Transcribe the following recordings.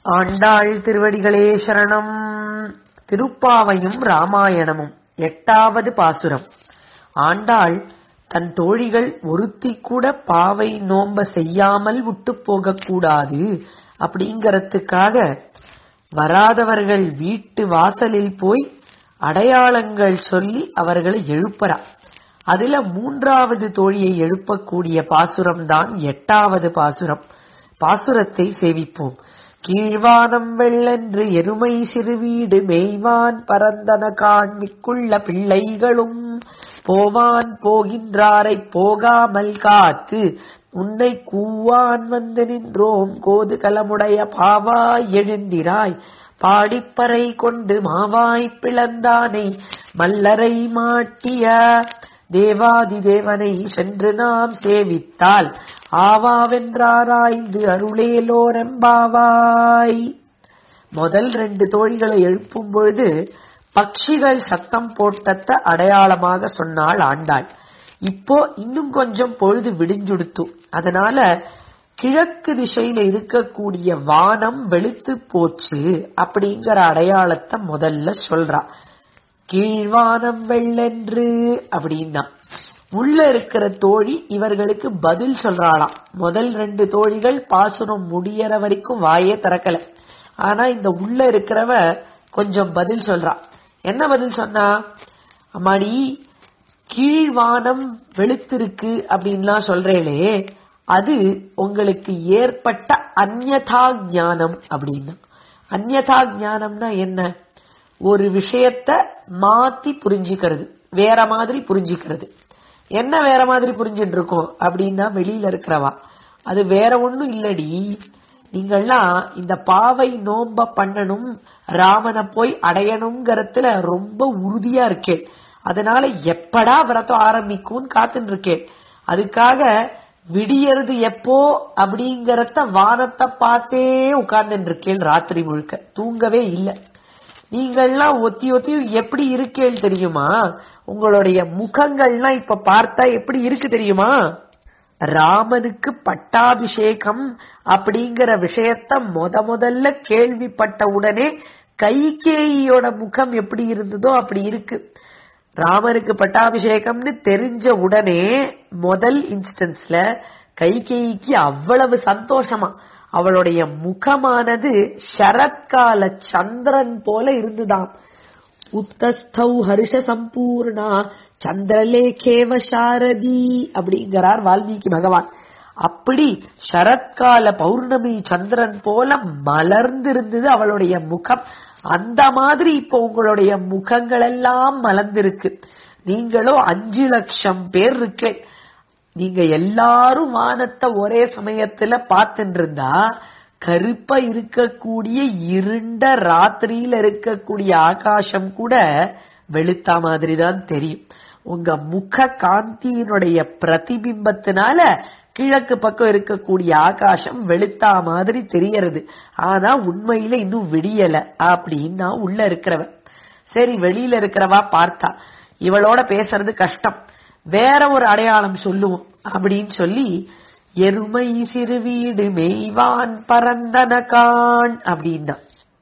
ஆண்டாள் திருவடிகளே சரணம் திருப்பாவையும் ராமாயணமும் எட்டாவது பாசுரம் ஆண்டாள் தன் தோழிகள் ஒருத்தி கூட பாவை நோம்ப செய்யாமல் விட்டு போகக்கூடாது அப்படிங்கறதுக்காக வராதவர்கள் வீட்டு வாசலில் போய் அடையாளங்கள் சொல்லி அவர்களை எழுப்பறா அதுல மூன்றாவது தோழியை எழுப்பக்கூடிய பாசுரம் தான் எட்டாவது பாசுரம் பாசுரத்தை சேவிப்போம் கீழ்வானம் வெள்ளென்று எருமை சிறுவீடு மேய்வான் பரந்தன காண்மிக்குள்ள பிள்ளைகளும் போவான் போகின்றாரை போகாமல் காத்து உன்னை கூவான் வந்து நின்றோம் கோது கலமுடைய பாவாய் எழுந்திராய் பாடிப்பறை கொண்டு மாவாய் பிளந்தானை மல்லரை மாட்டிய தேவாதி தேவனை சென்று நாம் சேவித்தால் ஆவாவென்றாராய்ந்து அருளேலோரெம்பாவாய் முதல் ரெண்டு தோழிகளை எழுப்பும் பொழுது பட்சிகள் சத்தம் போட்டத்த அடையாளமாக சொன்னாள் ஆண்டாள் இப்போ இன்னும் கொஞ்சம் பொழுது விடிஞ்சுடுத்து அதனால கிழக்கு திசையில இருக்கக்கூடிய வானம் வெளுத்து போச்சு அப்படிங்கிற அடையாளத்தை முதல்ல சொல்றா கீழ்வானம் வெள்ளென்று அப்படின்னா உள்ள இருக்கிற தோழி இவர்களுக்கு பதில் சொல்றாளாம் முதல் ரெண்டு தோழிகள் பாசுரம் முடியற வரைக்கும் வாயே திறக்கல ஆனா இந்த உள்ள இருக்கிறவ கொஞ்சம் பதில் சொல்றா என்ன பதில் சொன்னா அம்மாடி கீழ்வானம் வெளுத்திருக்கு அப்படின்லாம் சொல்றேளே அது உங்களுக்கு ஏற்பட்ட அந்யதா ஞானம் அப்படின்னா அந்யதா ஞானம்னா என்ன ஒரு விஷயத்த மாத்தி புரிஞ்சுக்கிறது வேற மாதிரி புரிஞ்சுக்கிறது என்ன வேற மாதிரி புரிஞ்சுட்டு இருக்கோம் அப்படின்னா வெளியில இருக்கிறவா அது வேற ஒண்ணும் இல்லடி நீங்கள்லாம் இந்த பாவை நோம்ப பண்ணணும் ராமனை போய் அடையணுங்கிறதுல ரொம்ப உறுதியா இருக்கேன் அதனால எப்படா விரதம் ஆரம்பிக்கும்னு காத்துட்டு இருக்கேன் அதுக்காக விடியறது எப்போ அப்படிங்கறத வானத்தை பார்த்தே உட்கார்ந்துட்டு இருக்கேன் ராத்திரி முழுக்க தூங்கவே இல்லை நீங்கள்லாம் ஒத்தி ஒத்தி எப்படி இருக்கேள் தெரியுமா உங்களுடைய முகங்கள்லாம் இப்ப பார்த்தா எப்படி இருக்கு தெரியுமா ராமனுக்கு பட்டாபிஷேகம் அப்படிங்கிற விஷயத்த முத முதல்ல கேள்விப்பட்ட உடனே கைகேயியோட முகம் எப்படி இருந்ததோ அப்படி இருக்கு ராமனுக்கு பட்டாபிஷேகம்னு தெரிஞ்ச உடனே முதல் இன்ஸ்டன்ஸ்ல கைகேயிக்கு அவ்வளவு சந்தோஷமா அவளுடைய முகமானது சரத்கால சந்திரன் போல இருந்துதாம் உத்தஸ்தௌ ஹர்ஷ சம்பூர்ணா சந்திரலேகேவ சாரதி அப்படிங்கிறார் வால்மீகி பகவான் அப்படி சரத்கால பௌர்ணமி சந்திரன் போல மலர்ந்து இருந்தது அவளுடைய முகம் அந்த மாதிரி இப்போ உங்களுடைய முகங்கள் எல்லாம் மலர்ந்திருக்கு நீங்களும் அஞ்சு லட்சம் பேர் இருக்கேன் நீங்க எல்லாரும் வானத்தை ஒரே சமயத்துல பார்த்துட்டு இருந்தா கருப்பா இருக்கக்கூடிய இருண்ட ராத்திரியில இருக்கக்கூடிய ஆகாசம் கூட வெளுத்தா மாதிரி தான் தெரியும் உங்க முக காந்தியினுடைய பிரதிபிம்பத்தினால கிழக்கு பக்கம் இருக்கக்கூடிய ஆகாசம் வெளுத்தா மாதிரி தெரியறது ஆனா உண்மையில இன்னும் விடியல அப்படின்னா உள்ள இருக்கிறவன் சரி வெளியில இருக்கிறவா பார்த்தா இவளோட பேசுறது கஷ்டம் வேற ஒரு அடையாளம் சொல்லுவோம் அப்படின்னு சொல்லி எருமை சிறு வீடு மேய்வான் பரந்தனகான் அப்படின்னா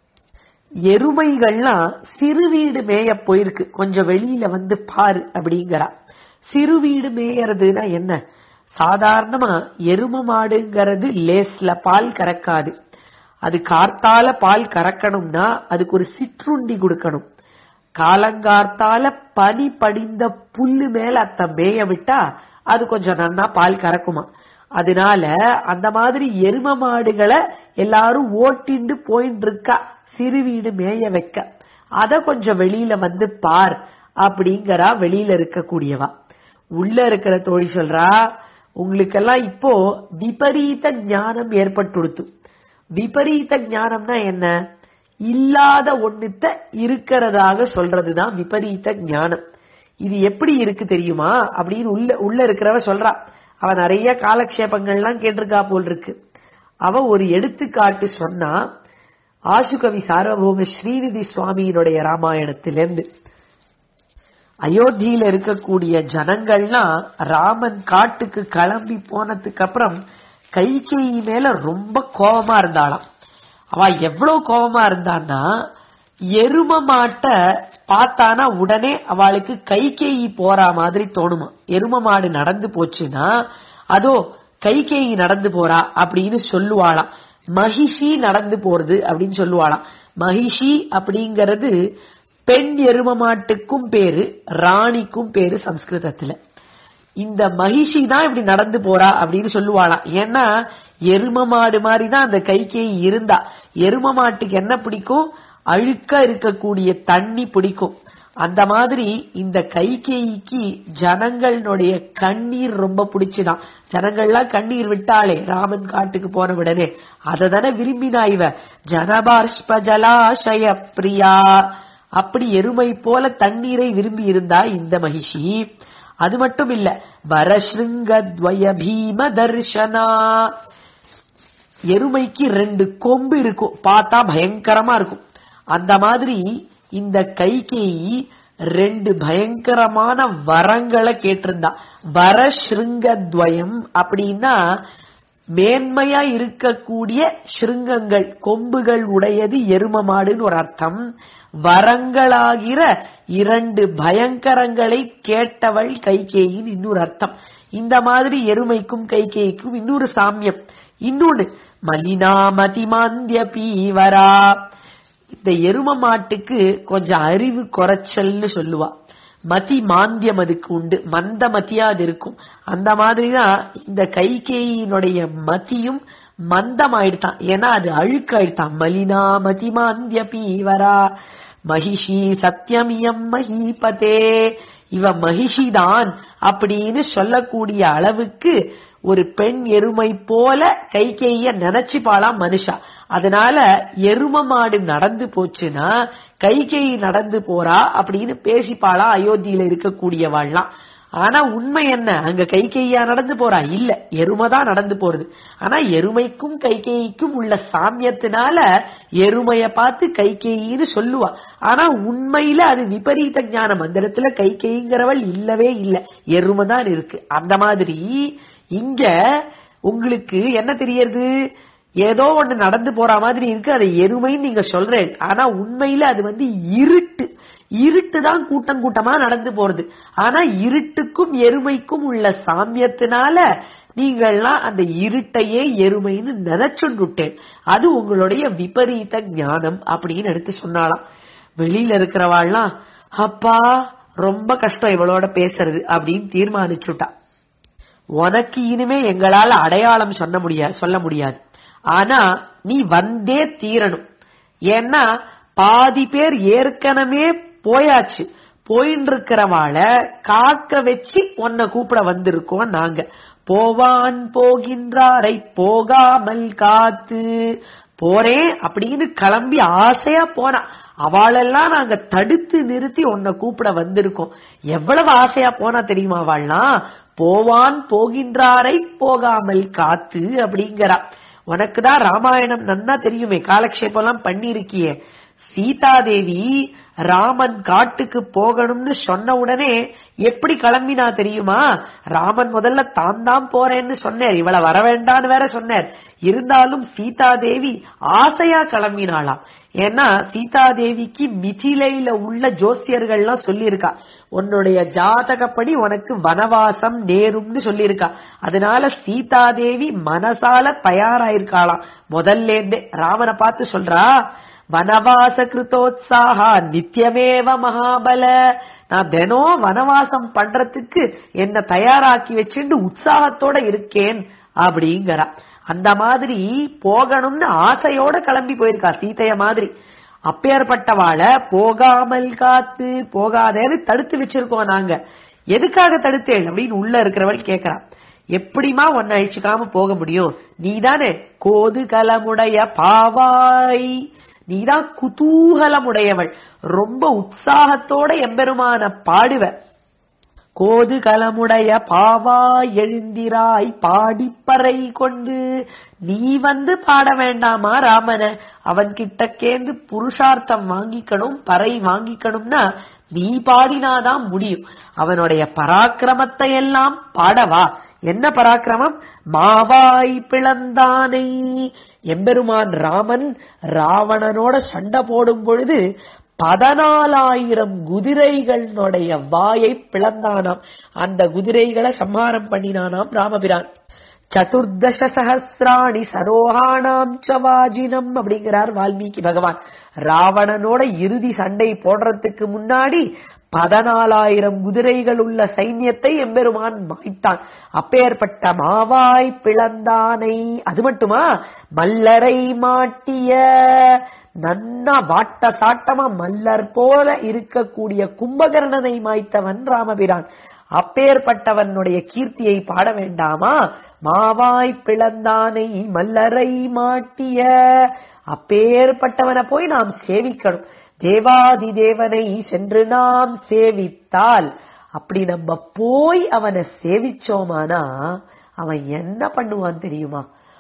எருமைகள்லாம் சிறு வீடு மேய போயிருக்கு கொஞ்சம் வெளியில வந்து பாரு அப்படிங்கிறா சிறு வீடு மேயறதுன்னா என்ன சாதாரணமா எரும மாடுங்கிறது லேஸ்ல பால் கறக்காது அது கார்த்தால பால் கறக்கணும்னா அதுக்கு ஒரு சிற்றுண்டி கொடுக்கணும் காலங்கார்த்தால பனி படிந்த புல்லு மேல அத்த மேய விட்டா அது கொஞ்சம் நன்னா பால் கறக்குமா அதனால அந்த மாதிரி எரும மாடுகளை எல்லாரும் ஓட்டிண்டு போயிட்டு இருக்கா சிறு வீடு மேய வைக்க அத கொஞ்சம் வெளியில வந்து பார் அப்படிங்கறா வெளியில இருக்கக்கூடியவா உள்ள இருக்கிற தோழி சொல்றா உங்களுக்கெல்லாம் இப்போ விபரீத ஞானம் ஏற்பட்டுடுத்து விபரீத ஞானம்னா என்ன இல்லாத ஒண்ணுத்த இருக்கிறதாக சொல்றதுதான் விபரீத ஞானம் இது எப்படி இருக்கு தெரியுமா அப்படின்னு உள்ள உள்ள இருக்கிறவ சொல்றா அவ நிறைய காலக்ஷேபங்கள்லாம் கேட்டிருக்கா போல் இருக்கு அவ ஒரு எடுத்துக்காட்டு சொன்னா ஆசுகவி சார்வபௌம ஸ்ரீநிதி சுவாமியினுடைய ராமாயணத்திலிருந்து அயோத்தியில இருக்கக்கூடிய ஜனங்கள்லாம் ராமன் காட்டுக்கு கிளம்பி போனதுக்கு அப்புறம் கைகேயி மேல ரொம்ப கோபமா இருந்தாளாம் அவ எவ்வளவு கோபமா இருந்தான்னா எரும மாட்டை பார்த்தானா உடனே அவளுக்கு கைகேயி போறா மாதிரி தோணுமா எரும மாடு நடந்து போச்சுன்னா அதோ கைகேயி நடந்து போறா அப்படின்னு சொல்லுவாளாம் மகிஷி நடந்து போறது அப்படின்னு சொல்லுவாளாம் மகிஷி அப்படிங்கறது பெண் எரும மாட்டுக்கும் பேரு ராணிக்கும் பேரு சம்ஸ்கிருதத்துல இந்த மகிஷி தான் இப்படி நடந்து போறா அப்படின்னு சொல்லுவாளாம் ஏன்னா எரும மாடு மாதிரி தான் அந்த கைகேயி இருந்தா எரும மாட்டுக்கு என்ன பிடிக்கும் அழுக்கா இருக்கக்கூடிய தண்ணி பிடிக்கும் அந்த மாதிரி இந்த கைகேயிக்கு ஜனங்களுடைய கண்ணீர் ரொம்ப பிடிச்சுதான் ஜனங்கள்லாம் கண்ணீர் விட்டாளே ராமன் காட்டுக்கு போன உடனே அதை தானே விரும்பினா இவ ஜனபாஷ்ப ஜலாஷய பிரியா அப்படி எருமை போல தண்ணீரை விரும்பி இருந்தா இந்த மகிஷி அது மட்டும் இல்ல வரஸ்ருங்கத்வய பீம தர்ஷனா எருமைக்கு ரெண்டு கொம்பு இருக்கும் பார்த்தா பயங்கரமா இருக்கும் அந்த மாதிரி இந்த கைகேயி ரெண்டு பயங்கரமான வரங்களை கேட்டிருந்தா வரஸ்ருங்கத்வயம் அப்படின்னா மேன்மையா இருக்கக்கூடிய ஸ்ருங்கங்கள் கொம்புகள் உடையது எரும மாடுன்னு ஒரு அர்த்தம் வரங்களாகிற இரண்டு பயங்கரங்களை கேட்டவள் கைகேயின் இன்னொரு அர்த்தம் இந்த மாதிரி எருமைக்கும் கைகேயிக்கும் இன்னொரு சாமியம் இன்னொன்னு மலினாமதி மாந்திய பீவரா இந்த எரும மாட்டுக்கு கொஞ்சம் அறிவு குறைச்சல்னு சொல்லுவா மதி மாந்தியம் அதுக்கு உண்டு மந்த மதியா அது இருக்கும் அந்த மாதிரிதான் இந்த கைகேயினுடைய மதியும் மந்தம் ஆயிடுதான் ஏன்னா அது அழுக்காயிடுதான் மலினா மதி மாந்திய பீவரா மகிஷி சத்தியமியம் மஹீபதே இவ மகிஷிதான் அப்படின்னு சொல்லக்கூடிய அளவுக்கு ஒரு பெண் எருமை போல கைகேய நினைச்சுப்பாளாம் மனுஷா அதனால எரும மாடு நடந்து போச்சுன்னா கைகேயி நடந்து போறா அப்படின்னு பேசிப்பாளா அயோத்தியில இருக்கக்கூடியவாள்லாம் ஆனா உண்மை என்ன அங்க கைகேயா நடந்து போறா இல்ல எருமை தான் நடந்து போறது ஆனா எருமைக்கும் கைகேயிக்கும் உள்ள சாமியத்தினால எருமைய பார்த்து கைகேயின்னு சொல்லுவா ஆனா உண்மையில அது விபரீத ஞானம் அந்த இடத்துல கைகேயிங்கிறவள் இல்லவே இல்ல எருமை தான் இருக்கு அந்த மாதிரி இங்க உங்களுக்கு என்ன தெரியறது ஏதோ ஒண்ணு நடந்து போற மாதிரி இருக்கு அதை எருமைன்னு நீங்க சொல்றேன் ஆனா உண்மையில அது வந்து இருட்டு இருட்டு தான் கூட்டம் கூட்டமா நடந்து போறது ஆனா இருட்டுக்கும் எருமைக்கும் உள்ள சாமியத்தினால நீங்கள்லாம் அந்த இருட்டையே எருமைன்னு நினைச்சுட்டேன் அது உங்களுடைய விபரீத ஞானம் அப்படின்னு எடுத்து சொன்னாலாம் வெளியில இருக்கிறவாள்லாம் அப்பா ரொம்ப கஷ்டம் இவளோட பேசுறது அப்படின்னு தீர்மானிச்சுட்டா உனக்கு இனிமே எங்களால அடையாளம் சொல்ல முடியாது சொல்ல முடியாது ஆனா நீ வந்தே தீரணும் ஏன்னா பாதி பேர் ஏற்கனவே போயாச்சு போயின்னு இருக்கிறவாள காக்க வச்சு உன்னை கூப்பிட வந்திருக்கோம் நாங்க போவான் போகின்றாரை போகாமல் காத்து போறேன் அப்படின்னு கிளம்பி ஆசையா போனா அவளெல்லாம் நாங்க தடுத்து நிறுத்தி உன்னை கூப்பிட வந்திருக்கோம் எவ்வளவு ஆசையா போனா தெரியுமா அவள்லாம் போவான் போகின்றாரை போகாமல் காத்து அப்படிங்கிறா உனக்குதான் ராமாயணம் நன்னா தெரியுமே காலக்ஷேபம் எல்லாம் பண்ணிருக்கியே சீதாதேவி ராமன் காட்டுக்கு போகணும்னு சொன்ன உடனே எப்படி கிளம்பினா தெரியுமா ராமன் முதல்ல தான் தான் போறேன்னு சொன்னார் இவள வர வேண்டான்னு வேற சொன்னார் இருந்தாலும் சீதாதேவி ஆசையா கிளம்பினாளாம் ஏன்னா சீதாதேவிக்கு மிதிலையில உள்ள ஜோசியர்கள்லாம் சொல்லியிருக்கா உன்னுடைய ஜாதகப்படி உனக்கு வனவாசம் நேரும்னு சொல்லியிருக்கா அதனால சீதாதேவி மனசால தயாராயிருக்காளாம் முதல்ல இருந்தே ராமனை பார்த்து சொல்றா வனவாச கிருத்தோத்சாகா நித்தியமேவ மகாபல நான் தினம் வனவாசம் பண்றதுக்கு என்ன தயாராக்கி வச்சுட்டு உற்சாகத்தோட இருக்கேன் அப்படிங்கிறா அந்த மாதிரி போகணும்னு ஆசையோட கிளம்பி போயிருக்கா சீதைய மாதிரி அப்பேற்பட்டவாளை போகாமல் காத்து போகாதேன்னு தடுத்து வச்சிருக்கோம் நாங்க எதுக்காக தடுத்தேன் அப்படின்னு உள்ள இருக்கிறவள் கேக்குறா எப்படிமா உன்னை அழிச்சுக்காம போக முடியும் நீதானே கோது கலமுடைய பாவாய் நீதான் குதூகலமுடையவள் ரொம்ப உற்சாகத்தோட எம்பெருமான பாடுவ கோது கலமுடைய பாவா எழுந்திராய் பாடிப்பறை கொண்டு நீ வந்து பாட வேண்டாமா ராமன அவன் கிட்டக்கேந்து புருஷார்த்தம் வாங்கிக்கணும் பறை வாங்கிக்கணும்னா நீ பாடினாதான் முடியும் அவனுடைய பராக்கிரமத்தை எல்லாம் பாடவா என்ன பராக்கிரமம் மாவாய் பிளந்தானை எம்பெருமான் ராமன் ராவணனோட சண்டை போடும் பொழுது பதினாலாயிரம் குதிரைகளுடைய வாயை பிளந்தானாம் அந்த குதிரைகளை சம்ஹாரம் பண்ணினானாம் ராமபிரான் சதுர்தச சஹசிராணி சரோஹானாம் சவாஜினம் அப்படிங்கிறார் வால்மீகி பகவான் ராவணனோட இறுதி சண்டை போடுறதுக்கு முன்னாடி பதினாலாயிரம் குதிரைகள் உள்ள சைன்யத்தை எம்பெருமான் மாய்த்தான் அப்பேற்பட்ட மாவாய் பிளந்தானை அது மட்டுமா மல்லரை மாட்டிய நன்னா வாட்ட சாட்டமா மல்லர் போல இருக்கக்கூடிய கும்பகர்ணனை மாய்த்தவன் ராமபிரான் அப்பேற்பட்டவனுடைய கீர்த்தியை பாட வேண்டாமா மாவாய் பிளந்தானை மல்லரை மாட்டிய அப்பேற்பட்டவனை போய் நாம் சேவிக்கணும் தேவாதி தேவனை சென்று நாம் சேவித்தால் அப்படி நம்ம போய் அவனை சேவிச்சோமானா அவன் என்ன பண்ணுவான் தெரியுமா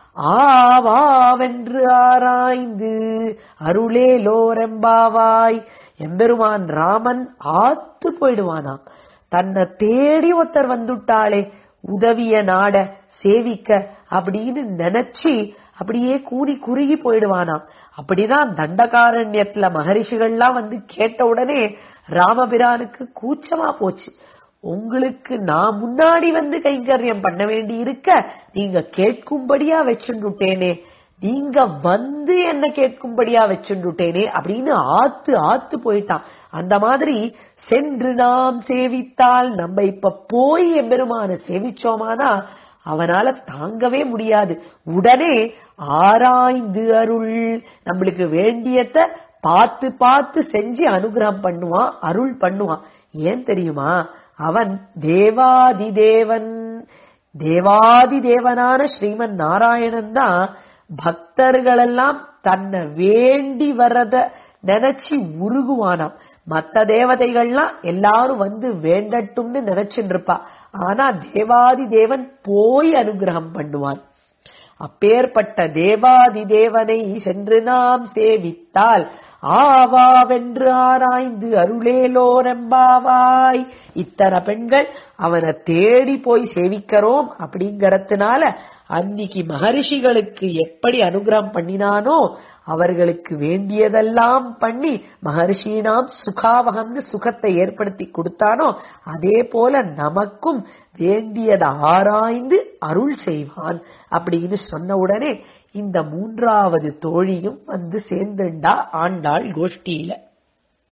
ஆவாவென்று ஆராய்ந்து அருளே லோரெம்பாவாய் எம்பெருமான் ராமன் ஆத்து போயிடுவானாம் தன்னை தேடி ஒருத்தர் வந்துட்டாளே உதவிய நாட சேவிக்க அப்படின்னு நினைச்சு அப்படியே கூறி குறுகி போயிடுவானாம் அப்படிதான் தண்டகாரண்யத்துல மகரிஷிகள்லாம் வந்து கேட்ட உடனே ராமபிரானுக்கு கூச்சமா போச்சு உங்களுக்கு நான் முன்னாடி வந்து கைங்கரியம் பண்ண வேண்டி இருக்க நீங்க கேட்கும்படியா வச்சுட்டேனே நீங்க வந்து என்ன கேட்கும்படியா வச்சுட்டேனே அப்படின்னு ஆத்து ஆத்து போயிட்டான் அந்த மாதிரி சென்று நாம் சேவித்தால் நம்ம இப்ப போய் எம்பெருமான சேவிச்சோமானா அவனால தாங்கவே முடியாது உடனே ஆராய்ந்து அருள் நம்மளுக்கு வேண்டியத பார்த்து பார்த்து செஞ்சு அனுகிரகம் பண்ணுவான் அருள் பண்ணுவான் ஏன் தெரியுமா அவன் தேவாதி தேவன் தேவாதி தேவனான ஸ்ரீமன் நாராயணன் தான் பக்தர்களெல்லாம் தன்னை வேண்டி வரத நினைச்சு உருகுவானாம் மத்த தேவதைகள்லாம் எல்லாரும் வந்து வேண்டட்டும்னு நினைச்சுட்டு இருப்பா ஆனா தேவாதி தேவன் போய் அனுகிரகம் பண்ணுவான் அப்பேற்பட்ட தேவாதி தேவனை சென்று நாம் சேவித்தால் ஆவாவென்று ஆராய்ந்து அருளேலோரெம்பாவாய் இத்தனை பெண்கள் அவனை தேடி போய் சேவிக்கிறோம் அப்படிங்கறதுனால அன்னைக்கு மகரிஷிகளுக்கு எப்படி அனுகிரகம் பண்ணினானோ அவர்களுக்கு வேண்டியதெல்லாம் பண்ணி மகர்ஷினாம் சுகாவகம்னு சுகத்தை ஏற்படுத்தி கொடுத்தானோ அதே போல நமக்கும் வேண்டியதை ஆராய்ந்து அருள் செய்வான் அப்படின்னு சொன்ன உடனே இந்த மூன்றாவது தோழியும் வந்து சேர்ந்துண்டா ஆண்டாள் கோஷ்டியில